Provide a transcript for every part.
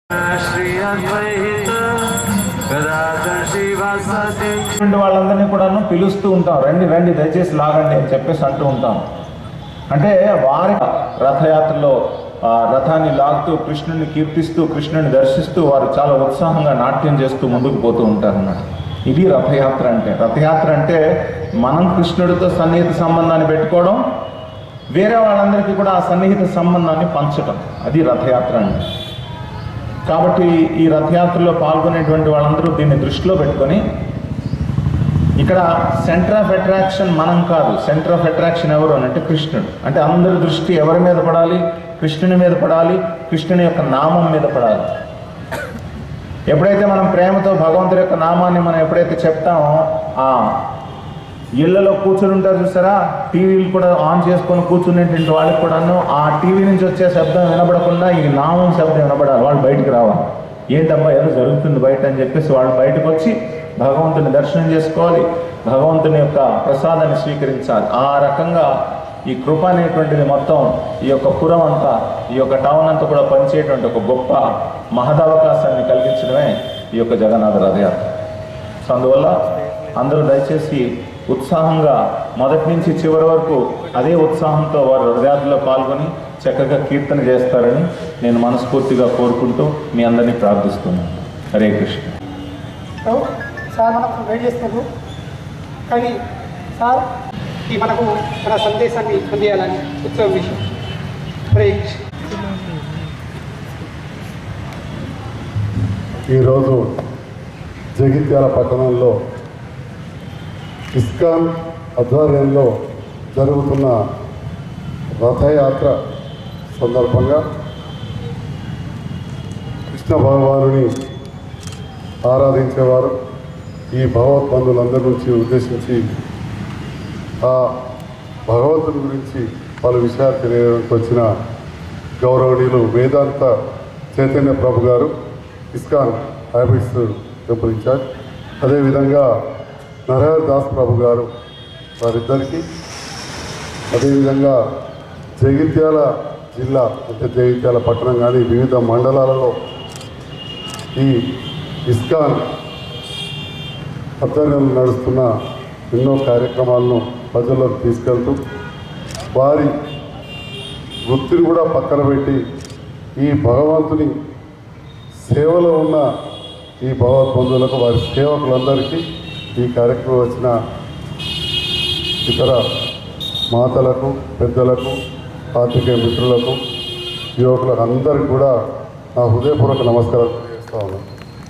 श्री अद्वैत गदाधर शिवासदे ఇటువంటి వాళ్ళందరినీ కూడాను పిలుస్తూ ఉంటాం రండి రండి దయచేసి లాగండి అని చెప్పేసి అంటూ ఉంటాం అంటే వారి రథయాత్రలో ఆ రథాన్ని లాగుతూ కృష్ణుని కీర్తిస్తూ కృష్ణుని దర్శిస్తూ వారు చాలా ఉత్సాహంగా నాట్యం చేస్తూ ముందుకు పోతూ ఉంటారు అన్నమాట ఇది రథయాత్ర అంటే రథయాత్ర అంటే మనం కృష్ణుడితో సన్నిహిత సంబంధాన్ని పెట్టుకోవడం వేరే వాళ్ళందరికీ కూడా ఆ సన్నిహిత సంబంధాన్ని పంచడం అది రథయాత్ర అంటే కాబట్టి ఈ రథయాత్రలో పాల్గొనేటువంటి వాళ్ళందరూ దీన్ని దృష్టిలో పెట్టుకొని ఇక్కడ సెంటర్ ఆఫ్ అట్రాక్షన్ మనం కాదు సెంటర్ ఆఫ్ అట్రాక్షన్ ఎవరు అని అంటే కృష్ణుడు అంటే అందరి దృష్టి ఎవరి మీద పడాలి కృష్ణుని మీద పడాలి కృష్ణుని యొక్క నామం మీద పడాలి ఎప్పుడైతే మనం ప్రేమతో భగవంతుడి యొక్క నామాన్ని మనం ఎప్పుడైతే చెప్తామో ఆ ఇళ్లలో కూర్చుని ఉంటారు చూసారా టీవీలు కూడా ఆన్ చేసుకొని కూర్చునేటువంటి వాళ్ళకి కూడాను ఆ టీవీ నుంచి వచ్చే శబ్దం వినబడకుండా ఈ నామం శబ్దం వినబడాలి వాళ్ళు బయటికి రావాలి ఏంటమ్మా ఏదో జరుగుతుంది బయట అని చెప్పేసి వాళ్ళు బయటకు వచ్చి భగవంతుని దర్శనం చేసుకోవాలి భగవంతుని యొక్క ప్రసాదాన్ని స్వీకరించాలి ఆ రకంగా ఈ కృప అనేటువంటిది మొత్తం ఈ యొక్క పురం అంతా ఈ యొక్క టౌన్ అంతా కూడా పనిచేయటువంటి ఒక గొప్ప మహదవకాశాన్ని కలిగించడమే ఈ యొక్క జగన్నాథ రథయాత్ర సో అందువల్ల అందరూ దయచేసి ఉత్సాహంగా మొదటి నుంచి చివరి వరకు అదే ఉత్సాహంతో వారు రథయాత్రలో పాల్గొని చక్కగా కీర్తన చేస్తారని నేను మనస్ఫూర్తిగా కోరుకుంటూ మీ అందరినీ ప్రార్థిస్తున్నాను హరే కృష్ణ సో సార్ మనకు వెయిట్ చేస్తున్నారు కానీ సార్ ఈ మనకు మన సందేశాన్ని అందియాలని ఉత్సవం విషయం హరే కృష్ణ ఈరోజు జగిత్యాల పట్టణంలో ఇస్కాన్ ఆధ్వర్యంలో జరుగుతున్న రథయాత్ర సందర్భంగా కృష్ణ భగవానుని ఆరాధించేవారు ఈ భగవద్బంధులందరి నుంచి ఉద్దేశించి ఆ భగవంతుని గురించి పలు విషయాలు తెలియడానికి వచ్చిన గౌరవనీయులు వేదాంత చైతన్య ప్రభు గారు ఇస్కాన్ హ్యాబిట్స్ టెంపుల్ ఇన్ఛార్జ్ అదేవిధంగా నరహర్ దాస్ ప్రభు గారు వారిద్దరికీ అదేవిధంగా జగిత్యాల జిల్లా అంటే జగిత్యాల పట్టణం కానీ వివిధ మండలాలలో ఈ ఇస్కాన్ ఆధ్వర్యంలో నడుస్తున్న ఎన్నో కార్యక్రమాలను ప్రజల్లోకి తీసుకెళ్తూ వారి వృత్తిని కూడా పక్కన పెట్టి ఈ భగవంతుని సేవలో ఉన్న ఈ భగవద్బంధువులకు వారి సేవకులందరికీ ఈ కార్యక్రమం వచ్చిన ఇతర మాతలకు పెద్దలకు పాత్రికేయ మిత్రులకు యువకులకు అందరికీ కూడా నా హృదయపూర్వక నమస్కారం తెలియజేస్తా ఉన్నాను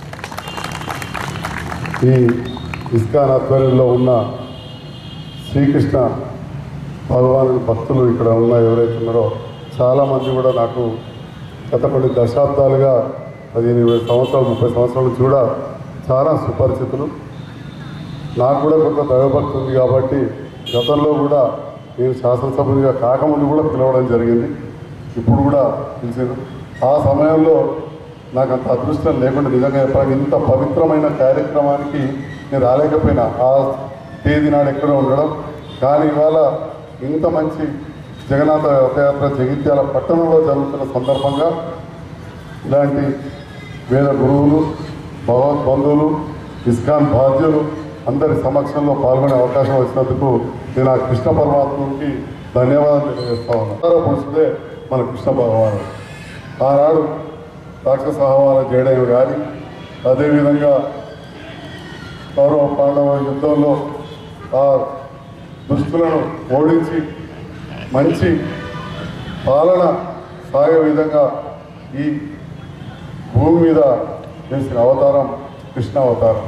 ఈ ఇస్కాన్ ఆధ్వర్యంలో ఉన్న శ్రీకృష్ణ భగవాను భక్తులు ఇక్కడ ఉన్న ఎవరైతే ఉన్నారో చాలామంది కూడా నాకు గత కొన్ని దశాబ్దాలుగా పదిహేను ఇరవై సంవత్సరాలు ముప్పై సంవత్సరాల నుంచి కూడా చాలా సుపరిచితులు నాకు కూడా కొంత దైవభక్తి ఉంది కాబట్టి గతంలో కూడా నేను శాసనసభ్యునిగా కాకముందు కూడా పిలవడం జరిగింది ఇప్పుడు కూడా పిలిచారు ఆ సమయంలో నాకు అంత అదృష్టం లేకుండా నిజంగా చెప్పాలి ఇంత పవిత్రమైన కార్యక్రమానికి నేను రాలేకపోయినా ఆ తేదీ నాడు ఎక్కడ ఉండడం కానీ ఇవాళ ఇంత మంచి జగన్నాథ రథయాత్ర జగిత్యాల పట్టణంలో జరుగుతున్న సందర్భంగా ఇలాంటి వేద గురువులు భగవద్బంధువులు ఇస్కాన్ బాధ్యులు అందరి సమక్షంలో పాల్గొనే అవకాశం వచ్చినందుకు నేను ఆ కృష్ణ పరమాత్మకి ధన్యవాదాలు తెలియజేస్తా ఉన్నాను పురుషుడే మన కృష్ణ భగవానుడు ఆనాడు రాక్షస ఆహ్వానం చేయడం కానీ అదేవిధంగా కౌరవ పాండవ యుద్ధంలో ఆ దుష్టులను ఓడించి మంచి పాలన సాగే విధంగా ఈ భూమి మీద చేసిన అవతారం కృష్ణ అవతారం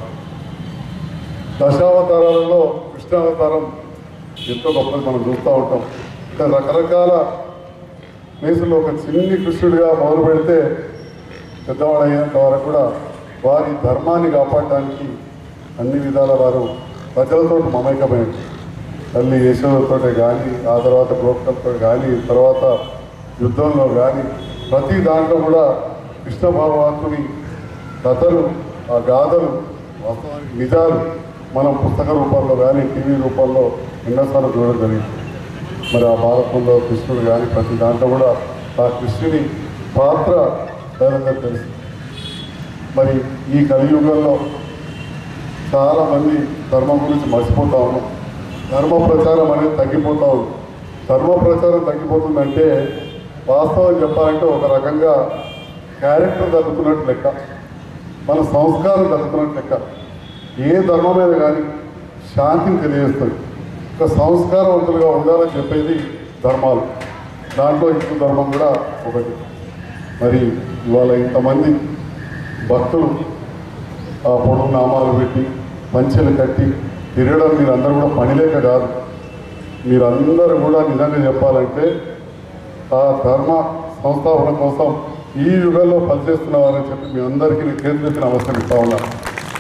దశావతారాలలో కృష్ణ అవతారం ఎంతో గొప్పది మనం చూస్తూ ఉంటాం అంటే రకరకాల ప్లేసుల్లో ఒక చిన్ని కృష్ణుడిగా మొదలు పెడితే పెద్దవాడు అయ్యేంత వరకు కూడా వారి ధర్మాన్ని కాపాడడానికి అన్ని విధాల వారు ప్రజలతో మమైకమైంది తల్లి యశోదతోటే కానీ ఆ తర్వాత గోపికలతో కానీ తర్వాత యుద్ధంలో కానీ ప్రతి దాంట్లో కూడా కృష్ణ భగవంతుని కథలు ఆ గాథలు వాస్తవానికి నిజాలు మనం పుస్తక రూపంలో కానీ టీవీ రూపంలో ఎన్నోసార్లు చూడడం జరిగింది మరి ఆ భారతంలో కృష్ణుడు కానీ ప్రతి దాంట్లో కూడా ఆ కృష్ణుని పాత్ర దైవంగా తెలుసు మరి ఈ కలియుగంలో చాలామంది ధర్మం గురించి మర్చిపోతా ఉన్నాం ధర్మ ప్రచారం అనేది తగ్గిపోతా ఉంది ధర్మ ప్రచారం తగ్గిపోతుందంటే వాస్తవం చెప్పాలంటే ఒక రకంగా క్యారెక్టర్ తగ్గుతున్నట్టు లెక్క మన సంస్కారం తగ్గుతున్నట్టు లెక్క ఏ ధర్మమైన కానీ శాంతిని తెలియజేస్తుంది ఒక సంస్కారవంతులుగా ఉండాలని చెప్పేది ధర్మాలు దాంట్లో హిందూ ధర్మం కూడా ఒకటి మరి ఇవాళ ఇంతమంది భక్తులు ఆ పొడుగు నామాలు పెట్టి పంచెలు కట్టి తిరగడం మీరందరూ కూడా పనిలేక కాదు మీరందరూ కూడా నిజంగా చెప్పాలంటే ఆ ధర్మ సంస్థాపన కోసం ఈ యుగంలో పనిచేస్తున్నవారని చెప్పి మీ అందరికీ నేను చేతులెత్తి నమస్కరిస్తా ఉన్నాను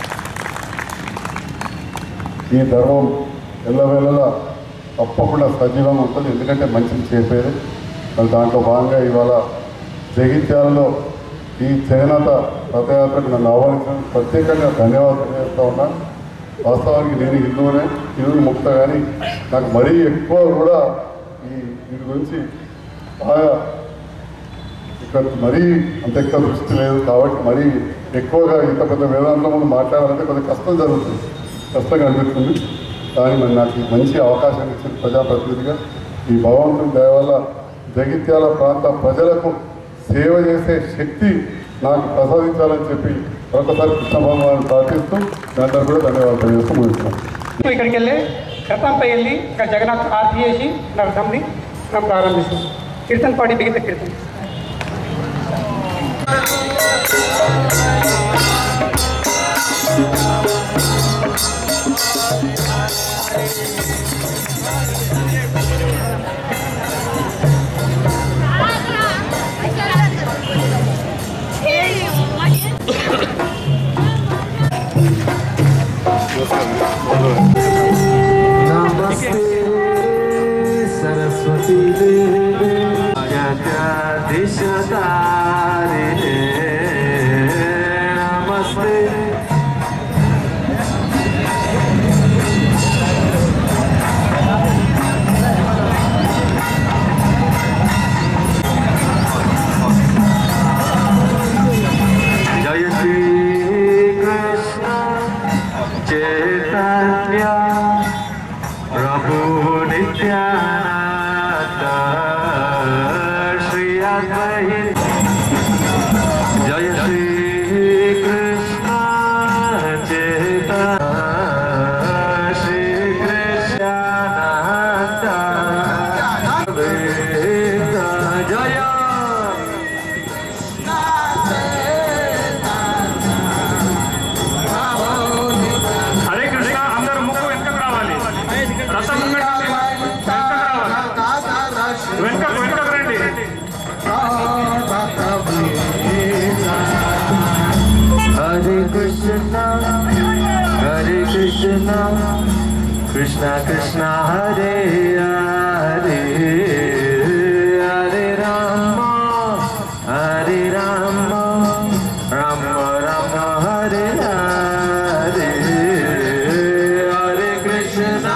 ఈ ధర్మం ఎల్లవేళలా తప్పకుండా సజీవంగా ఉంటుంది ఎందుకంటే మంచిని చేపేది మరి దాంట్లో భాగంగా ఇవాళ జగిత్యాలలో ఈ జగన్నాథ రథయాత్రకు నన్ను ఆహ్వానించడానికి ప్రత్యేకంగా ధన్యవాదాలు తెలియజేస్తా ఉన్నాను వాస్తవానికి నేను హిందువునే హిందువుని ముక్త కానీ నాకు మరీ ఎక్కువ కూడా ఈ వీటి గురించి బాగా ఇక్కడ మరీ అంత ఎక్కువ దృష్టి లేదు కాబట్టి మరీ ఎక్కువగా ఇంత పెద్ద వేదాంతం ముందు మాట్లాడాలంటే కొంచెం కష్టం జరుగుతుంది కష్టంగా అనిపిస్తుంది కానీ మరి నాకు ఈ మంచి అవకాశం ఇచ్చిన ప్రజాప్రతినిధిగా ఈ భగవంతుని దయ వల్ల జగిత్యాల ప్రాంత ప్రజలకు సేవ చేసే శక్తి నాకు ప్రసాదించాలని చెప్పి మరొకసారి కృష్ణ భగవాన్ని ప్రార్థిస్తూ మీ అందరూ కూడా ధన్యవాదాలు తెలియజేస్తూ ముగిస్తున్నాను ఇక్కడికి వెళ్ళి రథంపై వెళ్ళి ఇక్కడ జగన్నాథ్ ఆర్తి చేసి నా రథంని మనం ప్రారంభిస్తాం కీర్తన పాడి మిగతా కీర్తన नमस्ते सरस्वती देवे जगदीश तारिणे नमस्ते जय श्री कृष्ण चैतन्य प्रभु नित्यानंद श्री अद्वैत जय श्री कृष्ण चेतन श्री कृष्णानंद अद्वैत जय హరే కృష్ణ అందరూ ముక్కు వెనుకకు రావాలి రథం ముంగట వెనుకకు రావాలి వెనుకకు వెనుకకు రండి Hare Krishna, Hare Krishna, Krishna Krishna, Hare Hare, Hare Rama, Hare Rama, Rama Rama, Hare Hare, Hare Krishna.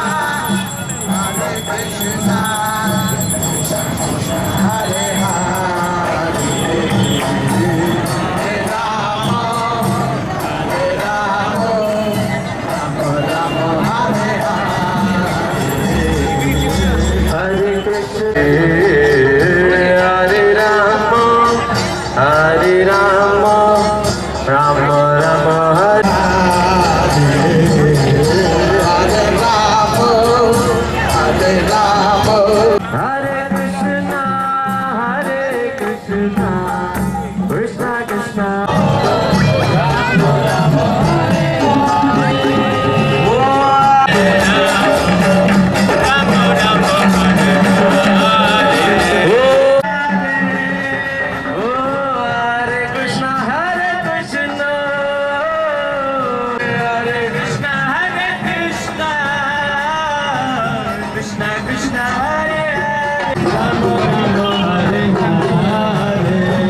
Hare Krishna, Hare Rama, Hare Rama, Rama Rama, Hare Hare Krishna, Hare Krishna, Krishna Krishna. Oh, Hare Krishna, Hare Krishna, Hare Krishna, Hare Krishna, Krishna Krishna, Hare Hare, Rama Rama, Hare Hare.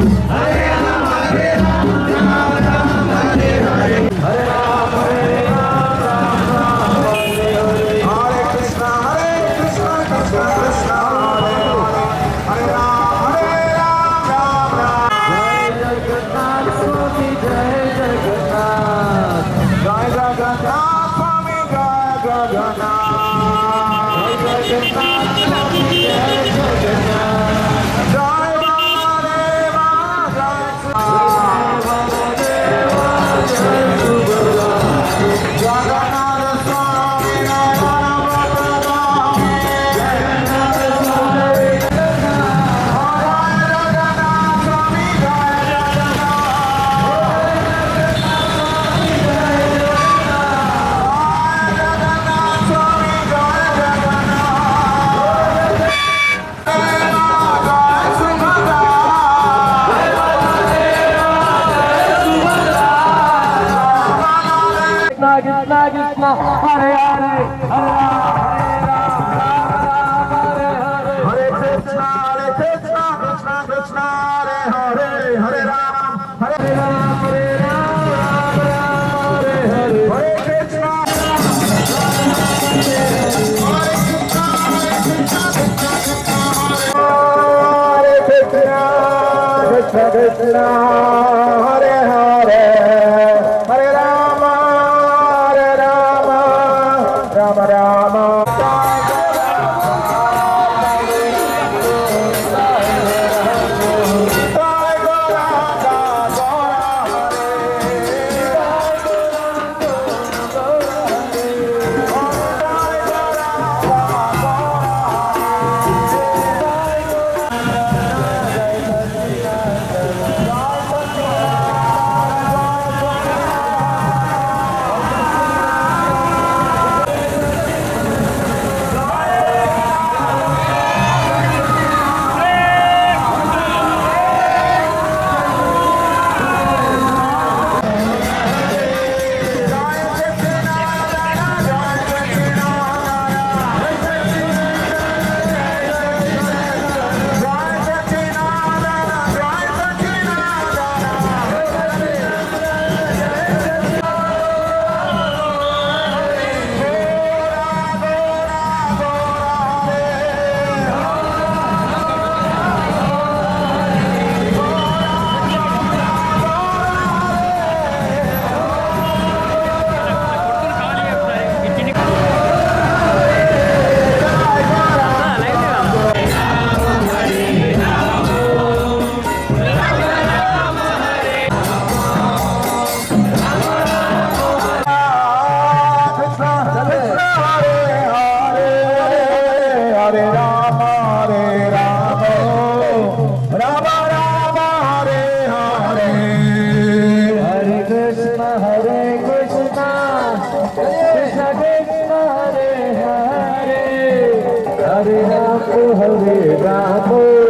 Hare Rama, Hare Rama,